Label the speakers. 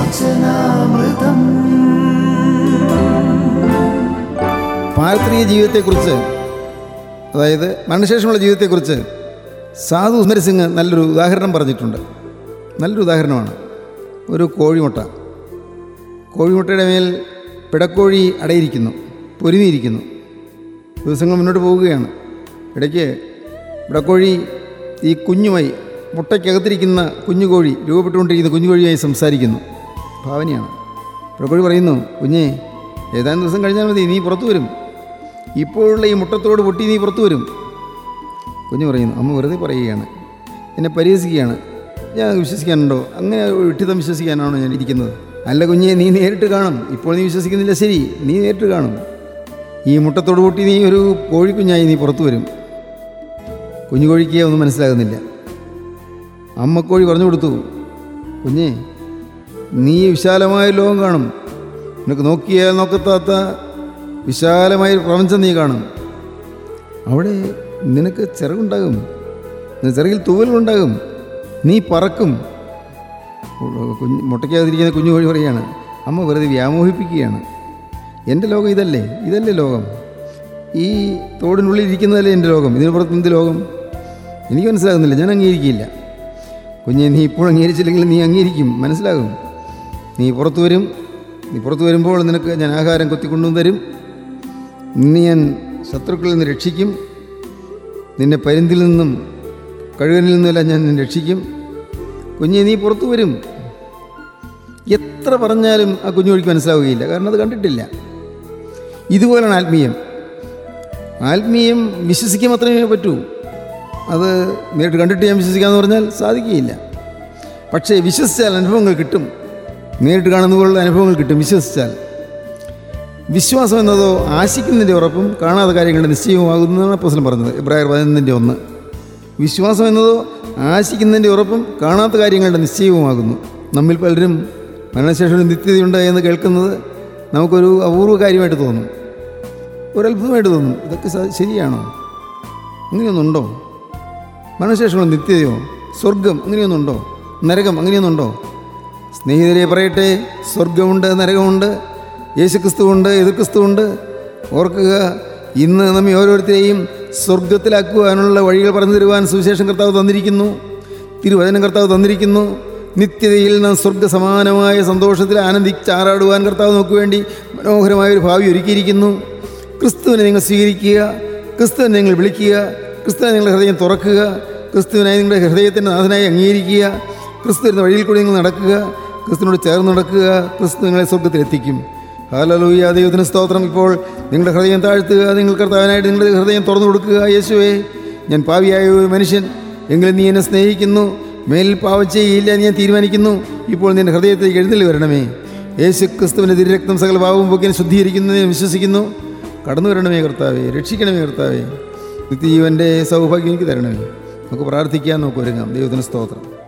Speaker 1: വചനാമൃതം
Speaker 2: പാരത്രിക ജീവിതത്തെക്കുറിച്ച് അതായത് മരണശേഷമുള്ള ജീവിതത്തെക്കുറിച്ച് സാധു സുന്ദരസിംഗ് നല്ലൊരു ഉദാഹരണം പറഞ്ഞിട്ടുണ്ട് നല്ലൊരു ഉദാഹരണമാണ് ഒരു കോഴിമുട്ട കോഴിമുട്ടയുടെ മേൽ പിടക്കോഴി അടയിരിക്കുന്നു പൊരുതിയിരിക്കുന്നു ദിവസങ്ങൾ മുന്നോട്ട് പോവുകയാണ് ഇടയ്ക്ക് പിടക്കോഴി ഈ കുഞ്ഞുമായി മുട്ടയ്ക്കകത്തിരിക്കുന്ന കുഞ്ഞു കോഴി രൂപപ്പെട്ടുകൊണ്ടിരിക്കുന്ന കുഞ്ഞു കോഴിയുമായി സംസാരിക്കുന്നു ഭാവനയാണ് പിടക്കോഴി പറയുന്നു കുഞ്ഞേ ഏതാനും ദിവസം കഴിഞ്ഞാൽ മതി നീ പുറത്തു വരും ഇപ്പോഴുള്ള ഈ മുട്ടത്തോട് പൊട്ടി നീ പുറത്തു വരും കുഞ്ഞു പറയുന്നു അമ്മ വെറുതെ പറയുകയാണ് എന്നെ പരിഹസിക്കുകയാണ് ഞാൻ വിശ്വസിക്കാനുണ്ടോ അങ്ങനെ വിട്ടിതം വിശ്വസിക്കാനാണോ ഞാൻ ഇരിക്കുന്നത് അല്ല കുഞ്ഞെ നീ നേരിട്ട് കാണും ഇപ്പോൾ നീ വിശ്വസിക്കുന്നില്ല ശരി നീ നേരിട്ട് കാണും ഈ മുട്ടത്തോട് പൊട്ടി നീ ഒരു കോഴിക്കുഞ്ഞായി നീ പുറത്തു വരും കുഞ്ഞു കോഴിക്ക് ഒന്നും മനസ്സിലാകുന്നില്ല അമ്മക്കോഴി പറഞ്ഞു കൊടുത്തു കുഞ്ഞേ നീ വിശാലമായ ലോകം കാണും നിനക്ക് നോക്കിയാൽ നോക്കത്താത്ത വിശാലമായ ഒരു പ്രപഞ്ചം നീ കാണും അവിടെ നിനക്ക് ചിറകുണ്ടാകും നിനക്ക് ചിറകിൽ തൂവലുണ്ടാകും നീ പറക്കും കുഞ്ഞ് മുട്ടയ്ക്കകത്തിരിക്കുന്ന കുഞ്ഞു കോഴി പറയുകയാണ് അമ്മ വെറുതെ വ്യാമോഹിപ്പിക്കുകയാണ് എൻ്റെ ലോകം ഇതല്ലേ ഇതല്ലേ ലോകം ഈ തോടിനുള്ളിൽ ഇരിക്കുന്നതല്ലേ എൻ്റെ ലോകം ഇതിന് പുറത്ത് എന്ത് ലോകം എനിക്ക് മനസ്സിലാകുന്നില്ല ഞാൻ അംഗീകരിക്കില്ല കുഞ്ഞെ നീ ഇപ്പോൾ അംഗീകരിച്ചില്ലെങ്കിൽ നീ അംഗീകരിക്കും മനസ്സിലാകും നീ പുറത്തു വരും നീ പുറത്തു വരുമ്പോൾ നിനക്ക് ഞാൻ ആഹാരം കൊത്തിക്കൊണ്ടു തരും നിന്നെ ഞാൻ ശത്രുക്കളിൽ നിന്ന് രക്ഷിക്കും നിന്നെ പരിന്തിൽ നിന്നും കഴുകനിൽ നിന്നുമെല്ലാം ഞാൻ നിന്നെ രക്ഷിക്കും കുഞ്ഞെ നീ പുറത്തു വരും എത്ര പറഞ്ഞാലും ആ കുഞ്ഞുമൊഴിക്ക് മനസ്സിലാവുകയില്ല കാരണം അത് കണ്ടിട്ടില്ല ഇതുപോലാണ് ആത്മീയം ആത്മീയം വിശ്വസിക്കാൻ മാത്രമേ പറ്റൂ അത് നേരിട്ട് കണ്ടിട്ട് ഞാൻ വിശ്വസിക്കാമെന്ന് പറഞ്ഞാൽ സാധിക്കുകയില്ല പക്ഷേ വിശ്വസിച്ചാൽ അനുഭവങ്ങൾ കിട്ടും നേരിട്ട് കാണുന്ന പോലുള്ള അനുഭവങ്ങൾ കിട്ടും വിശ്വസിച്ചാൽ വിശ്വാസം എന്നതോ ആശിക്കുന്നതിൻ്റെ ഉറപ്പും കാണാത്ത കാര്യങ്ങളുടെ നിശ്ചയവുമാകുന്നതാണ് അപ്പോസ്തലൻ പറഞ്ഞത് ഇബ്രാഹിം പതിനൊന്നിൻ്റെ ഒന്ന് വിശ്വാസം എന്നതോ ആശിക്കുന്നതിൻ്റെ ഉറപ്പും കാണാത്ത കാര്യങ്ങളുടെ നിശ്ചയവുമാകുന്നു നമ്മിൽ പലരും മരണശേഷം ഒരു നിത്യതയുണ്ട് എന്ന് കേൾക്കുന്നത് നമുക്കൊരു അപൂർവ കാര്യമായിട്ട് തോന്നും ഒരു അത്ഭുതമായിട്ട് തോന്നും ഇതൊക്കെ സ- ശരിയാണോ അങ്ങനെയൊന്നുണ്ടോ മരണശേഷമുള്ള നിത്യതയോ സ്വർഗം അങ്ങനെയൊന്നുണ്ടോ നരകം അങ്ങനെയൊന്നുണ്ടോ സ്നേഹിതരെ പറയട്ടെ സ്വർഗമുണ്ട് നരകമുണ്ട് യേശുക്രിസ്തുവുണ്ട് എതിർക്രിസ്തുവുണ്ട് ഓർക്കുക ഇന്ന് നമ്മെ ഓരോരുത്തരെയും സ്വർഗത്തിലാക്കുവാനുള്ള വഴികൾ പറഞ്ഞു തരുവാൻ സുവിശേഷം കർത്താവ് തന്നിരിക്കുന്നു തിരുവചനം കർത്താവ് തന്നിരിക്കുന്നു നിത്യതയിൽ നാം സ്വർഗ സമാനമായ സന്തോഷത്തിൽ ആനന്ദിച്ചാറാടുവാൻ കർത്താവ് നമുക്ക് വേണ്ടി മനോഹരമായ ഒരു ഭാവി ഒരുക്കിയിരിക്കുന്നു ക്രിസ്തുവിനെ നിങ്ങൾ സ്വീകരിക്കുക ക്രിസ്തുവിനെ നിങ്ങൾ വിളിക്കുക ക്രിസ്തുവിനെ നിങ്ങളുടെ ഹൃദയം തുറക്കുക ക്രിസ്തുവിനായി നിങ്ങളുടെ ഹൃദയത്തിൻ്റെ നാഥനായി അംഗീകരിക്കുക ക്രിസ്തു എന്ന വഴിയിൽ കൂടി നിങ്ങൾ നടക്കുക ക്രിസ്തുവിനോട് ചേർന്ന് നടക്കുക ക്രിസ്തു നിങ്ങളെ സ്വർഗത്തിലെത്തിക്കും ഹാലലൂയ ദൈവത്തിന് സ്തോത്രം ഇപ്പോൾ നിങ്ങളുടെ ഹൃദയം താഴ്ത്തുക നിങ്ങൾ കർത്താവിനായിട്ട് നിങ്ങളുടെ ഹൃദയം തുറന്നു കൊടുക്കുക യേശുവേ ഞാൻ പാവിയായ ഒരു മനുഷ്യൻ എങ്കിലും നീ എന്നെ സ്നേഹിക്കുന്നു മേലിൽ പാവം ചെയ്യില്ല എന്ന് ഞാൻ തീരുമാനിക്കുന്നു ഇപ്പോൾ നിന്റെ ഹൃദയത്തിലേക്ക് എഴുന്നള്ളി വരണമേ യേശു ക്രിസ്തുവിൻ്റെ തിരുരക്തം സകല പാവവും പൊക്കിനെ ശുദ്ധീകരിക്കുന്നതിനെ ഞാൻ വിശ്വസിക്കുന്നു കടന്നു വരണമേ കർത്താവേ രക്ഷിക്കണമേ കർത്താവേ നിത്യജീവൻ്റെ സൗഭാഗ്യം എനിക്ക് തരണമേ നമുക്ക് പ്രാർത്ഥിക്കാൻ നമുക്ക് ഒരുങ്ങാം ദൈവത്തിന് സ്തോത്രം